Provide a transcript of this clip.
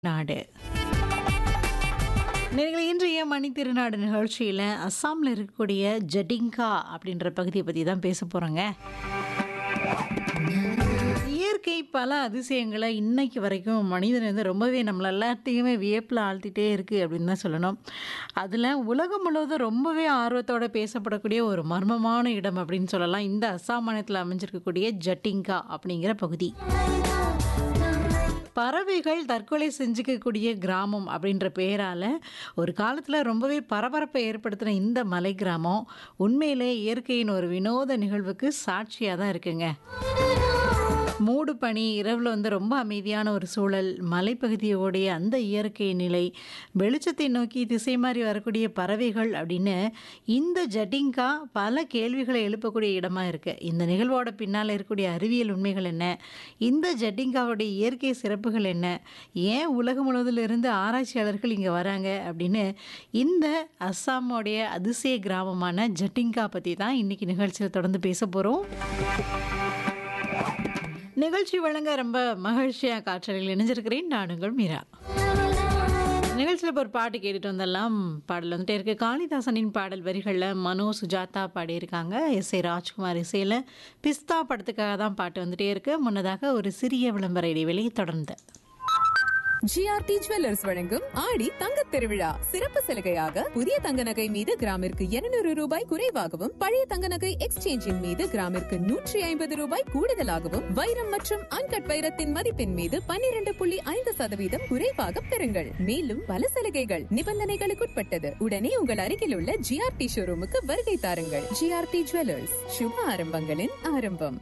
நாடு நீங்கள் இன்றைய மணி திருநாடு நிகழ்ச்சியில் அஸ்ஸாமில் இருக்கக்கூடிய ஜடிங்கா அப்படின்ற பகுதியை பற்றி தான் பேச போகிறோங்க இயற்கை பல அதிசயங்களை இன்னைக்கு வரைக்கும் மனிதன் வந்து ரொம்பவே நம்மள எல்லாத்தையுமே வியப்பில் ஆழ்த்திட்டே இருக்குது அப்படின்னு தான் சொல்லணும் அதில் உலகம் முழுவதும் ரொம்பவே ஆர்வத்தோட பேசப்படக்கூடிய ஒரு மர்மமான இடம் அப்படின்னு சொல்லலாம் இந்த அஸ்ஸாம் மாநிலத்தில் அமைஞ்சிருக்கக்கூடிய ஜட்டிங்கா அப்படிங்கிற பகுதி பறவைகள் தற்கொலை செஞ்சுக்கக்கூடிய கிராமம் அப்படின்ற பெயரால் ஒரு காலத்தில் ரொம்பவே பரபரப்பை ஏற்படுத்தின இந்த மலை கிராமம் உண்மையிலே இயற்கையின் ஒரு வினோத நிகழ்வுக்கு சாட்சியாக தான் இருக்குங்க மூடு பனி இரவில் வந்து ரொம்ப அமைதியான ஒரு சூழல் மலைப்பகுதியோடைய அந்த இயற்கை நிலை வெளிச்சத்தை நோக்கி திசை மாறி வரக்கூடிய பறவைகள் அப்படின்னு இந்த ஜட்டிங்கா பல கேள்விகளை எழுப்பக்கூடிய இடமா இருக்கு இந்த நிகழ்வோட பின்னால் இருக்கக்கூடிய அறிவியல் உண்மைகள் என்ன இந்த ஜட்டிங்காவுடைய இயற்கை சிறப்புகள் என்ன ஏன் உலகம் முழுவதிலிருந்து ஆராய்ச்சியாளர்கள் இங்கே வராங்க அப்படின்னு இந்த அஸ்ஸாமோடைய அதிசய கிராமமான ஜட்டிங்கா பற்றி தான் இன்னைக்கு நிகழ்ச்சியில் தொடர்ந்து பேச போகிறோம் நிகழ்ச்சி வழங்க ரொம்ப மகிழ்ச்சியாக காற்றலில் இணைஞ்சிருக்கிறேன் நான் உங்கள் மீரா நிகழ்ச்சியில் இப்போ ஒரு பாட்டு கேட்டுட்டு வந்தெல்லாம் பாடல் வந்துட்டே இருக்கு காளிதாசனின் பாடல் வரிகளில் மனோ சுஜாதா பாடியிருக்காங்க எஸ் ஏ ராஜ்குமார் இசையில் பிஸ்தா படத்துக்காக தான் பாட்டு வந்துட்டே இருக்கு முன்னதாக ஒரு சிறிய விளம்பர இடைவெளி தொடர்ந்து ஜிஆர்டி ஜுவல்லர்ஸ் வழங்கும் ஆடி தங்கத் திருவிழா சிறப்பு சலுகையாக புதிய தங்க நகை மீது கிராமிற்கு 200 ரூபாய் குறைவாகவும் பழைய தங்க நகை எக்ஸ்சேஞ்சின் மீது கிராமிற்கு நூற்றி ஐம்பது ரூபாய் கூடுதலாகவும் வைரம் மற்றும் அன்கட் வைரத்தின் மதிப்பின் மீது 12.5% புள்ளி ஐந்து சதவீதம் குறைவாக பெறுங்கள் மேலும் பல சலுகைகள் நிபந்தனைகளுக்குட்பட்டது உடனே உங்கள் அருகில் உள்ள ஜிஆர்டி ஷோரூமுக்கு வருகை தாருங்கள் ஜிஆர்டி ஜுவல்லர்ஸ் சுப ஆரம்பங்களின் ஆரம்பம்